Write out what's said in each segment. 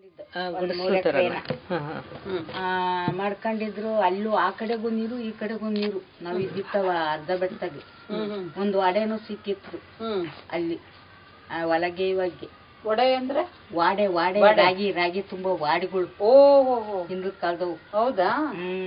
ಮಾಡ್ಕೊಂಡಿದ್ದು ಆ, ಒಂದ್ ಗುಡಿಸ್ಲು ಮೂರ್ ಥರ ಎಕ್ರೆನ. ಹಾ, ಹಾ. ಆ, ಮಾಡ್ಕೊಂಡಿದ್ರು ಅಲ್ಲೂ ಆ ಕಡೆಗೂ ನೀರು ಈ ಕಡೆಗೂ ನೀರು ನಾವ್ ಇದ್ದಿತ್ತವ ಅರ್ಧ ಬೆಟ್ಟದಾಗೆ ಒಂದು ವಾಡೆನೂ ಸಿಕ್ಕಿತ್ತು ಅಲ್ಲಿ ಆ, ಒಳಗೆ ಇವಾಗೆ ಒಡೆ ಅಂದ್ರೆ ವಾಡೆ ವಾಡೆ ವಾಡೆ. ರಾಗಿ ರಾಗಿ ತುಂಬಾ ವಾಡಿಗಳು ಓ ಹೋ ಹೋ ಹಿಂದಕ್ ಕಾಲದವು ಹೌದಾ ಹ್ಮ್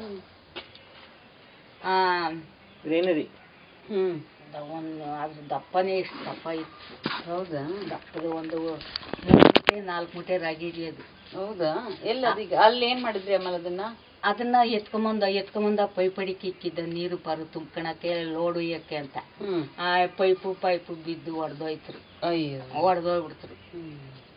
ಆ ಗ್ರೀನರಿ ಹ್ಮ್ ದ- ಒಂದು ಅದ್ರ ದಪ್ಪನೇ ಎಷ್ಟು ದಪ್ಪ ಇತ್ತು ಹೌದಾ ದಪ್ಪದ ಒಂದು ಮೂರು ಮುಟೆ ನಾಲ್ಕು ಮುಟೆ ರಾಗಿ ಇದೆ ಅದು ಹೌದಾ ಎಲ್ಲ ಅದೀಗ ಅಲ್ಲಿ ಏನ್ ಮಾಡಿದ್ರಿ ಆಮೇಲೆ ಅದನ್ನ ಅದನ್ನ ಎತ್ಕೊಂಬಂದ ಎತ್ಕೊಂಬಂದ ಪೈಪಡಿಕೆ ಇಕ್ಕಿದ್ದ ನೀರು ಪಾರು ತುಂಬ್ಕೊಳಕ್ಕೆ ಲೋಡ್ ಒಯ್ಯಕ್ಕೆ ಅಂತ ಹ್ಮ್ ಆ ಪೈಪು ಪೈಪು ಬಿದ್ದು ಒಡೆದೋಯ್ತು ಅಯ್ಯೋ ಒಡೆದೋಗ್ಬಿಡ್ತ್ರು ಹ್ಮ್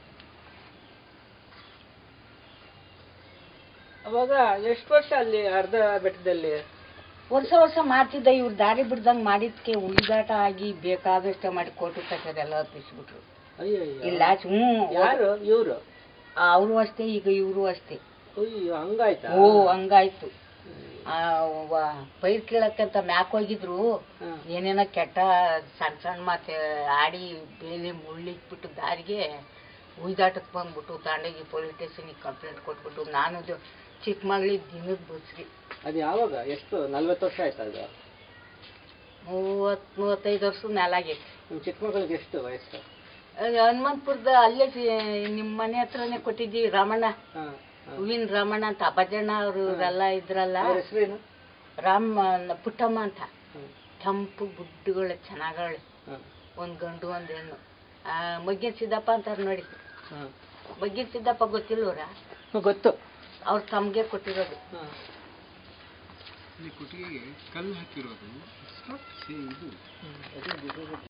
ಅವಾಗ ಎಷ್ಟು ವರ್ಷ ಅಲ್ಲಿ ಅರ್ಧ ಬೆಟ್ಟದಲ್ಲಿ ವರ್ಷ ವರ್ಷ ಮಾಡ್ತಿದ್ದ ಇವ್ರು ದಾರಿ ಬಿಡ್ದಂಗ್ ಮಾಡಿದ್ಕೆ ಉಳಿದಾಟ ಆಗಿ ಬೇಕಾದಷ್ಟ ಮಾಡಿ ಕೋಟು ಕಟ್ಟರೆ ಎಲ್ಲ ಹತ್ತಿಸ್ಬಿಟ್ರು ಅಯ್ಯೋ ಇಲ್ಲ ಹ್ಞೂ ಯಾರು ಇವರು ಅವರು ಅಷ್ಟೇ ಈಗ ಇವರು ಅಷ್ಟೇ ಅಯ್ಯೋ ಹಂಗಾಯ್ತಾ ಓ ಹಂಗಾಯ್ತು ಆ, ವ- ಪೈರ್ ಕೀಳಕ್ಕಂತ ಮ್ಯಾಕ್ ಹೋಗಿದ್ರು ಹಾ. ಏನೇನೋ ಕೆಟ್ಟ ಸಣ್ಣ ಸಣ್ಣ ಮಾತೆ ಆಡಿ ಬೇಲಿ ಮುಳ್ಳಿಟ್ಬಿಟ್ಟು ದಾರಿಗೆ ಉಯ್ದಾಟಕ್ಕೆ ಬಂದ್ಬಿಟ್ಟು ತಾಂಡಗಿ ಪೊಲೀಸ್ ಸ್ಟೇಷನಿಗೆ ಕಂಪ್ಲೇಂಟ್ ಕೊಟ್ಬಿಟ್ಟು ನಾನು ಇದು ಚಿಕ್ಕಮಗ್ಳಿ ದಿನದ ಬಸ್ರಿ ಅದು ಯಾವಾಗ ಎಷ್ಟು ನಲ್ವತ್ತು ವರ್ಷ ಆಯ್ತಾ ಅದು ಮೂವತ್ ಮೂವತ್ತೈದು ವರ್ಷದ ಮೇಲಾಗೈತಿ ನಿಮ್ಮ ಚಿಕ್ಕ ಮಗಳಿಗೆ ಎಷ್ಟು ವಯಸ್ಸು ಅಹ್ ಹನುಮಂತಪುರದ ಅಲ್ಲೇ ಸಿ- ನಿಮ್ಮ ಮನೆ ಹತ್ರನೇ ಕೊಟ್ಟಿದ್ದೀವಿ ರಾಮಣ್ಣ ಹಾ ಹಾ. ಹೂವಿನ ರಾಮಣ್ಣ ಅಂತ ಅಬ್ಬಜ್ಜಣ್ಣ ಅವರು ಇವರೆಲ್ಲ ಇದ್ರಲ್ಲ ಅವ್ರ ಹೆಸರೇನು ರಾಮ ಪುಟ್ಟಮ್ಮ ಅಂತ ಹ್ಮ್. ಕೆಂಪು ಗುಡ್ಡುಗಳು ಚೆನ್ನಾಗವಳೆ ಹಾ. ಒಂದು ಗಂಡು ಒಂದು ಹೆಣ್ಣು ಆ, ಮಗ್ಗಿನ ಸಿದ್ದಪ್ಪ ಅಂತಾರೆ ನೋಡಿ ಹಾ. ಮಗ್ಗಿನ ಸಿದ್ದಪ್ಪ ಗೊತ್ತಿಲ್ವರ ಹ್ಮ್, ಗೊತ್ತು ಅವ್ರು ತಮಗೆ ಕೊಟ್ಟಿರೋದು ಹಾ. ಇಲ್ಲಿ ಕುಟಿಗೆಗೆ ಕಲ್ಲು ಹಾಕಿರೋದು ಇದು